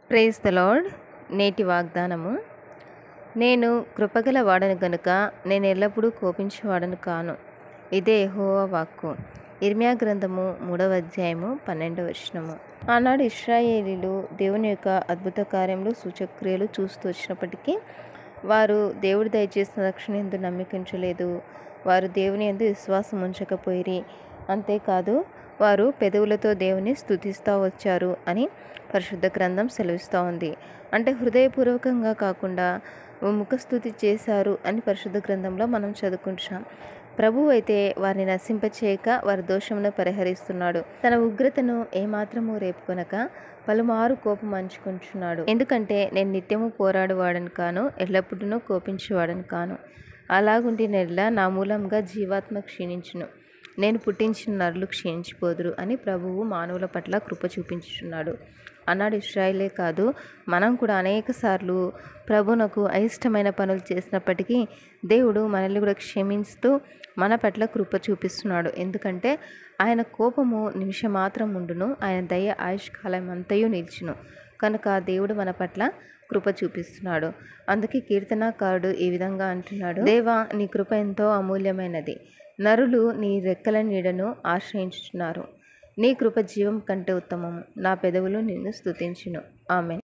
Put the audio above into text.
praise the lord నేటి వాగ్దానము నేను కృపగల వాడను గనుక నేను ఎల్లప్పుడూ కోపించేవాడను కాను ఇదే యెహోవా వాక్కు ఇర్మియా గ్రంథము మూడవ అధ్యాయము పన్నెండవ వచనము ఆనాడు ఇస్రాయేలీలు దేవుని యొక్క అద్భుత కార్యములు సూచక్రియలు చూస్తూ వచ్చినప్పటికీ వారు దేవుడు దయచేసిన రక్షణ ఎందు నమ్మికించలేదు వారు దేవుని ఎందు విశ్వాసం ఉంచకపోయిరి అంతేకాదు వారు పెదవులతో దేవుని స్తుతిస్తూ వచ్చారు అని పరిశుద్ధ గ్రంథం సెలవిస్తూ ఉంది అంటే హృదయపూర్వకంగా కాకుండా ముఖస్థుతి చేశారు అని పరిశుద్ధ గ్రంథంలో మనం చదువుకుంటున్నాం ప్రభు అయితే వారిని నశింపచేయక వారి దోషమును పరిహరిస్తున్నాడు తన ఉగ్రతను ఏమాత్రము రేపుకొనక పలుమారు కోపం అంచుకుంటున్నాడు ఎందుకంటే నేను నిత్యము పోరాడువాడను కాను ఎల్లప్పుడూ కోపించేవాడను కాను అలాగుంటి నెల నా మూలంగా జీవాత్మ క్షీణించును నేను పుట్టించిన నరులు క్షీణించిపోదురు అని ప్రభువు మానవుల పట్ల కృప చూపించుచున్నాడు అన్నాడు ఇస్రాయిలే కాదు మనం కూడా అనేక సార్లు ప్రభునకు అయిష్టమైన పనులు చేసినప్పటికీ దేవుడు మనల్ని కూడా క్షమిస్తూ మన పట్ల కృప చూపిస్తున్నాడు ఎందుకంటే ఆయన కోపము నిమిషం మాత్రం ఉండును ఆయన దయ ఆయుష్కాలం అంతయు నిలిచును కనుక దేవుడు మన పట్ల కృప చూపిస్తున్నాడు అందుకే కీర్తనాకారుడు ఈ విధంగా అంటున్నాడు దేవా నీ కృప ఎంతో అమూల్యమైనది నరులు నీ రెక్కల నీడను ఆశ్రయించుచున్నారు నీ కృప జీవం కంటే ఉత్తమము నా పెదవులు నిన్ను స్తుతించును ఆమె